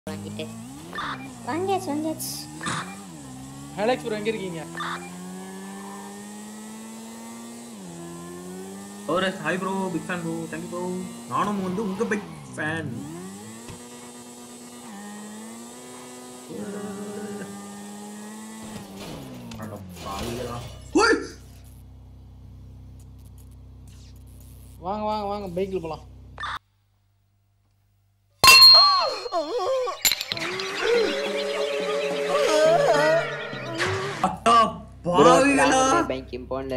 வாங்கிட்டு வாங்கியாச்சு வாங்கியாச்சு அலெக்ஸ் ப்ரோ எங்க இருக்கீங்க ஓரஸ் hi bro big fan bro thank you bro நானும் வந்து உங்க பிக் ஃபேன் வாங்க வாங்க வாங்க பைக்ல போலாம் பாவிகளா பேங்க் இம்போன்ல